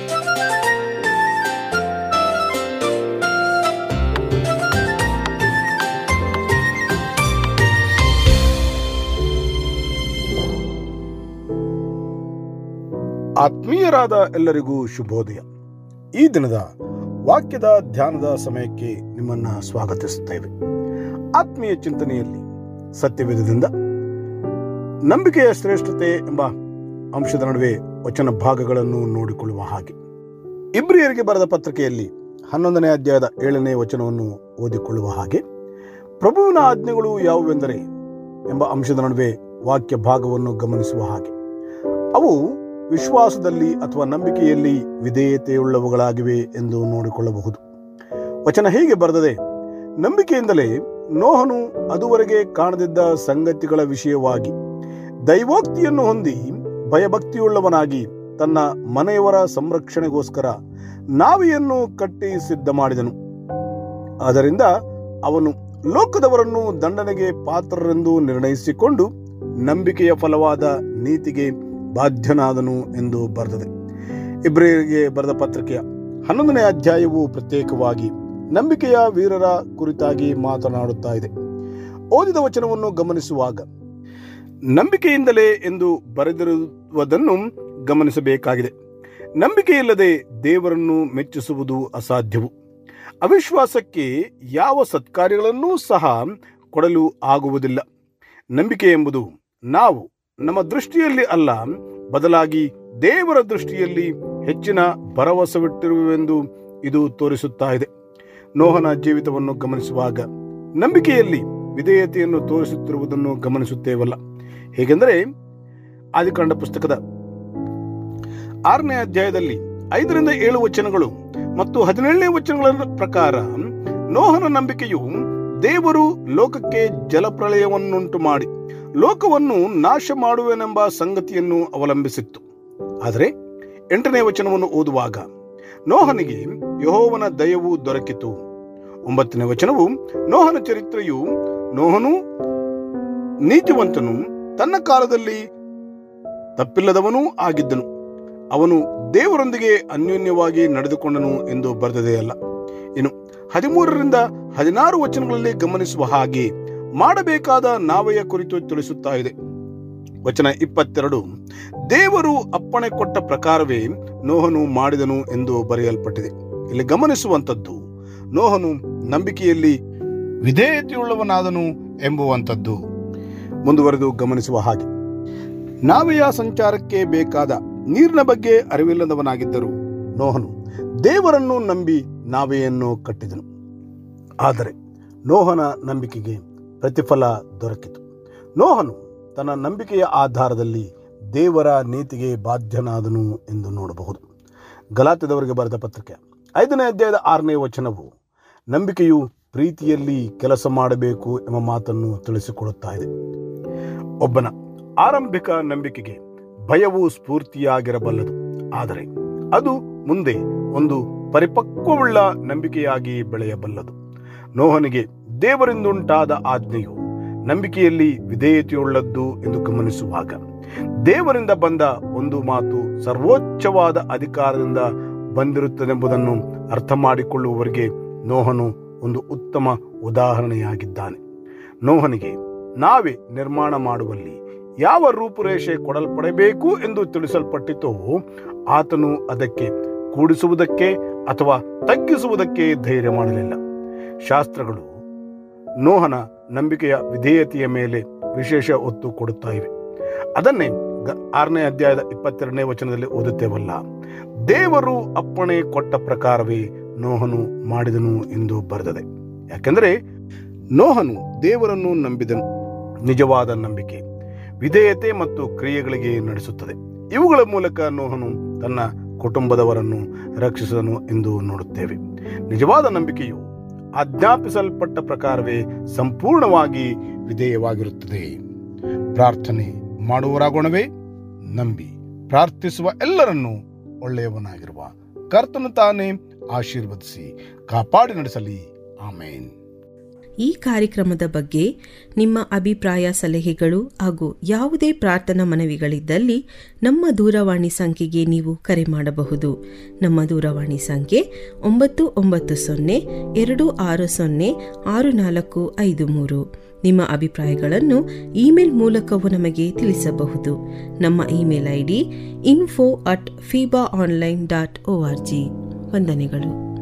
ಆತ್ಮೀಯರಾದ ಎಲ್ಲರಿಗೂ ಶುಭೋದಯ ಈ ದಿನದ ವಾಕ್ಯದ ಧ್ಯಾನದ ಸಮಯಕ್ಕೆ ನಿಮ್ಮನ್ನ ಸ್ವಾಗತಿಸುತ್ತೇವೆ ಆತ್ಮೀಯ ಚಿಂತನೆಯಲ್ಲಿ ಸತ್ಯವೇದದಿಂದ ನಂಬಿಕೆಯ ಶ್ರೇಷ್ಠತೆ ಎಂಬ ಅಂಶದ ನಡುವೆ ವಚನ ಭಾಗಗಳನ್ನು ನೋಡಿಕೊಳ್ಳುವ ಹಾಗೆ ಇಬ್ರಿಯರಿಗೆ ಬರೆದ ಪತ್ರಿಕೆಯಲ್ಲಿ ಹನ್ನೊಂದನೇ ಅಧ್ಯಾಯದ ಏಳನೇ ವಚನವನ್ನು ಓದಿಕೊಳ್ಳುವ ಹಾಗೆ ಪ್ರಭುವಿನ ಆಜ್ಞೆಗಳು ಯಾವುವೆಂದರೆ ಎಂಬ ಅಂಶದ ನಡುವೆ ವಾಕ್ಯ ಭಾಗವನ್ನು ಗಮನಿಸುವ ಹಾಗೆ ಅವು ವಿಶ್ವಾಸದಲ್ಲಿ ಅಥವಾ ನಂಬಿಕೆಯಲ್ಲಿ ವಿಧೇಯತೆಯುಳ್ಳವುಗಳಾಗಿವೆ ಎಂದು ನೋಡಿಕೊಳ್ಳಬಹುದು ವಚನ ಹೀಗೆ ಬರೆದದೆ ನಂಬಿಕೆಯಿಂದಲೇ ನೋಹನು ಅದುವರೆಗೆ ಕಾಣದಿದ್ದ ಸಂಗತಿಗಳ ವಿಷಯವಾಗಿ ದೈವೋಕ್ತಿಯನ್ನು ಹೊಂದಿ ಭಯಭಕ್ತಿಯುಳ್ಳವನಾಗಿ ತನ್ನ ಮನೆಯವರ ಸಂರಕ್ಷಣೆಗೋಸ್ಕರ ನಾವಿಯನ್ನು ಕಟ್ಟಿ ಸಿದ್ಧ ಮಾಡಿದನು ಆದ್ದರಿಂದ ಅವನು ಲೋಕದವರನ್ನು ದಂಡನೆಗೆ ಪಾತ್ರರೆಂದು ನಿರ್ಣಯಿಸಿಕೊಂಡು ನಂಬಿಕೆಯ ಫಲವಾದ ನೀತಿಗೆ ಬಾಧ್ಯನಾದನು ಎಂದು ಬರೆದಿದೆ ಇಬ್ರಿಯರಿಗೆ ಬರೆದ ಪತ್ರಿಕೆಯ ಹನ್ನೊಂದನೇ ಅಧ್ಯಾಯವು ಪ್ರತ್ಯೇಕವಾಗಿ ನಂಬಿಕೆಯ ವೀರರ ಕುರಿತಾಗಿ ಮಾತನಾಡುತ್ತಾ ಇದೆ ಓದಿದ ವಚನವನ್ನು ಗಮನಿಸುವಾಗ ನಂಬಿಕೆಯಿಂದಲೇ ಎಂದು ಬರೆದಿರುವುದನ್ನು ಗಮನಿಸಬೇಕಾಗಿದೆ ನಂಬಿಕೆಯಿಲ್ಲದೆ ದೇವರನ್ನು ಮೆಚ್ಚಿಸುವುದು ಅಸಾಧ್ಯವು ಅವಿಶ್ವಾಸಕ್ಕೆ ಯಾವ ಸತ್ಕಾರ್ಯಗಳನ್ನೂ ಸಹ ಕೊಡಲು ಆಗುವುದಿಲ್ಲ ನಂಬಿಕೆ ಎಂಬುದು ನಾವು ನಮ್ಮ ದೃಷ್ಟಿಯಲ್ಲಿ ಅಲ್ಲ ಬದಲಾಗಿ ದೇವರ ದೃಷ್ಟಿಯಲ್ಲಿ ಹೆಚ್ಚಿನ ಭರವಸವಿಟ್ಟಿರುವೆಂದು ಇದು ತೋರಿಸುತ್ತಾ ಇದೆ ನೋಹನ ಜೀವಿತವನ್ನು ಗಮನಿಸುವಾಗ ನಂಬಿಕೆಯಲ್ಲಿ ವಿಧೇಯತೆಯನ್ನು ತೋರಿಸುತ್ತಿರುವುದನ್ನು ಗಮನಿಸುತ್ತೇವಲ್ಲ ಹೇಗೆಂದರೆ ಆದಿಕಾಂಡ ಪುಸ್ತಕದ ಆರನೇ ಅಧ್ಯಾಯದಲ್ಲಿ ಐದರಿಂದ ಏಳು ವಚನಗಳು ಮತ್ತು ಹದಿನೇಳನೇ ವಚನಗಳ ಪ್ರಕಾರ ನೋಹನ ನಂಬಿಕೆಯು ದೇವರು ಲೋಕಕ್ಕೆ ಜಲಪ್ರಳಯವನ್ನುಂಟು ಮಾಡಿ ಲೋಕವನ್ನು ನಾಶ ಮಾಡುವೆನೆಂಬ ಸಂಗತಿಯನ್ನು ಅವಲಂಬಿಸಿತ್ತು ಆದರೆ ಎಂಟನೇ ವಚನವನ್ನು ಓದುವಾಗ ನೋಹನಿಗೆ ಯಹೋವನ ದಯವು ದೊರಕಿತು ಒಂಬತ್ತನೇ ವಚನವು ನೋಹನ ಚರಿತ್ರೆಯು ನೋಹನು ನೀತಿವಂತನು ತನ್ನ ಕಾಲದಲ್ಲಿ ತಪ್ಪಿಲ್ಲದವನೂ ಆಗಿದ್ದನು ಅವನು ದೇವರೊಂದಿಗೆ ಅನ್ಯೋನ್ಯವಾಗಿ ನಡೆದುಕೊಂಡನು ಎಂದು ಬರೆದದೆಯಲ್ಲ ಇನ್ನು ಹದಿಮೂರರಿಂದ ಹದಿನಾರು ವಚನಗಳಲ್ಲಿ ಗಮನಿಸುವ ಹಾಗೆ ಮಾಡಬೇಕಾದ ನಾವೆಯ ಕುರಿತು ತಿಳಿಸುತ್ತಾ ಇದೆ ವಚನ ಇಪ್ಪತ್ತೆರಡು ದೇವರು ಅಪ್ಪಣೆ ಕೊಟ್ಟ ಪ್ರಕಾರವೇ ನೋಹನು ಮಾಡಿದನು ಎಂದು ಬರೆಯಲ್ಪಟ್ಟಿದೆ ಇಲ್ಲಿ ಗಮನಿಸುವಂಥದ್ದು ನೋಹನು ನಂಬಿಕೆಯಲ್ಲಿ ವಿಧೇಯತೆಯುಳ್ಳವನಾದನು ಎಂಬುವಂಥದ್ದು ಮುಂದುವರೆದು ಗಮನಿಸುವ ಹಾಗೆ ನಾವೆಯ ಸಂಚಾರಕ್ಕೆ ಬೇಕಾದ ನೀರಿನ ಬಗ್ಗೆ ಅರಿವಿಲ್ಲದವನಾಗಿದ್ದರು ನೋಹನು ದೇವರನ್ನು ನಂಬಿ ನಾವೆಯನ್ನು ಕಟ್ಟಿದನು ಆದರೆ ನೋಹನ ನಂಬಿಕೆಗೆ ಪ್ರತಿಫಲ ದೊರಕಿತು ನೋಹನು ತನ್ನ ನಂಬಿಕೆಯ ಆಧಾರದಲ್ಲಿ ದೇವರ ನೀತಿಗೆ ಬಾಧ್ಯನಾದನು ಎಂದು ನೋಡಬಹುದು ಗಲಾತ್ಯದವರಿಗೆ ಬರೆದ ಪತ್ರಿಕೆ ಐದನೇ ಅಧ್ಯಾಯದ ಆರನೇ ವಚನವು ನಂಬಿಕೆಯು ಪ್ರೀತಿಯಲ್ಲಿ ಕೆಲಸ ಮಾಡಬೇಕು ಎಂಬ ಮಾತನ್ನು ತಿಳಿಸಿಕೊಡುತ್ತಾ ಇದೆ ಒಬ್ಬನ ಆರಂಭಿಕ ನಂಬಿಕೆಗೆ ಭಯವು ಸ್ಫೂರ್ತಿಯಾಗಿರಬಲ್ಲದು ಆದರೆ ಅದು ಮುಂದೆ ಒಂದು ಪರಿಪಕ್ವವುಳ್ಳ ನಂಬಿಕೆಯಾಗಿ ಬೆಳೆಯಬಲ್ಲದು ನೋಹನಿಗೆ ದೇವರಿಂದುಂಟಾದ ಆಜ್ಞೆಯು ನಂಬಿಕೆಯಲ್ಲಿ ವಿಧೇಯತೆಯುಳ್ಳದ್ದು ಎಂದು ಗಮನಿಸುವಾಗ ದೇವರಿಂದ ಬಂದ ಒಂದು ಮಾತು ಸರ್ವೋಚ್ಚವಾದ ಅಧಿಕಾರದಿಂದ ಬಂದಿರುತ್ತದೆಂಬುದನ್ನು ಅರ್ಥ ಮಾಡಿಕೊಳ್ಳುವವರಿಗೆ ನೋಹನು ಒಂದು ಉತ್ತಮ ಉದಾಹರಣೆಯಾಗಿದ್ದಾನೆ ನೋಹನಿಗೆ ನಾವೇ ನಿರ್ಮಾಣ ಮಾಡುವಲ್ಲಿ ಯಾವ ರೂಪುರೇಷೆ ಕೊಡಲ್ಪಡಬೇಕು ಎಂದು ತಿಳಿಸಲ್ಪಟ್ಟಿತೋ ಆತನು ಅದಕ್ಕೆ ಕೂಡಿಸುವುದಕ್ಕೆ ಅಥವಾ ತಗ್ಗಿಸುವುದಕ್ಕೆ ಧೈರ್ಯ ಮಾಡಲಿಲ್ಲ ಶಾಸ್ತ್ರಗಳು ನೋಹನ ನಂಬಿಕೆಯ ವಿಧೇಯತೆಯ ಮೇಲೆ ವಿಶೇಷ ಒತ್ತು ಕೊಡುತ್ತಾ ಇವೆ ಅದನ್ನೇ ಗ- ಆರನೇ ಅಧ್ಯಾಯದ ಇಪ್ಪತ್ತೆರಡನೇ ವಚನದಲ್ಲಿ ಓದುತ್ತೇವಲ್ಲ ದೇವರು ಅಪ್ಪಣೆ ಕೊಟ್ಟ ಪ್ರಕಾರವೇ ನೋಹನು ಮಾಡಿದನು ಎಂದು ಬರೆದದೆ ಯಾಕೆಂದರೆ ನೋಹನು ದೇವರನ್ನು ನಂಬಿದನು ನಿಜವಾದ ನಂಬಿಕೆ ವಿಧೇಯತೆ ಮತ್ತು ಕ್ರಿಯೆಗಳಿಗೆ ನಡೆಸುತ್ತದೆ ಇವುಗಳ ಮೂಲಕ ನೋಹನು ತನ್ನ ಕುಟುಂಬದವರನ್ನು ರಕ್ಷಿಸನು ಎಂದು ನೋಡುತ್ತೇವೆ ನಿಜವಾದ ನಂಬಿಕೆಯು ಆಜ್ಞಾಪಿಸಲ್ಪಟ್ಟ ಪ್ರಕಾರವೇ ಸಂಪೂರ್ಣವಾಗಿ ವಿಧೇಯವಾಗಿರುತ್ತದೆ ಪ್ರಾರ್ಥನೆ ಮಾಡುವರಾಗೋಣವೇ ನಂಬಿ ಪ್ರಾರ್ಥಿಸುವ ಎಲ್ಲರನ್ನೂ ಒಳ್ಳೆಯವನಾಗಿರುವ ಕರ್ತನು ತಾನೇ ಆಶೀರ್ವದಿಸಿ ಕಾಪಾಡಿ ನಡೆಸಲಿ ಆಮೇನ್ ಈ ಕಾರ್ಯಕ್ರಮದ ಬಗ್ಗೆ ನಿಮ್ಮ ಅಭಿಪ್ರಾಯ ಸಲಹೆಗಳು ಹಾಗೂ ಯಾವುದೇ ಪ್ರಾರ್ಥನಾ ಮನವಿಗಳಿದ್ದಲ್ಲಿ ನಮ್ಮ ದೂರವಾಣಿ ಸಂಖ್ಯೆಗೆ ನೀವು ಕರೆ ಮಾಡಬಹುದು ನಮ್ಮ ದೂರವಾಣಿ ಸಂಖ್ಯೆ ಒಂಬತ್ತು ಒಂಬತ್ತು ಸೊನ್ನೆ ಎರಡು ಆರು ಸೊನ್ನೆ ಆರು ನಾಲ್ಕು ಐದು ಮೂರು ನಿಮ್ಮ ಅಭಿಪ್ರಾಯಗಳನ್ನು ಇಮೇಲ್ ಮೂಲಕವೂ ನಮಗೆ ತಿಳಿಸಬಹುದು ನಮ್ಮ email I D info at Feeba online dot O R G ವಂದನೆಗಳು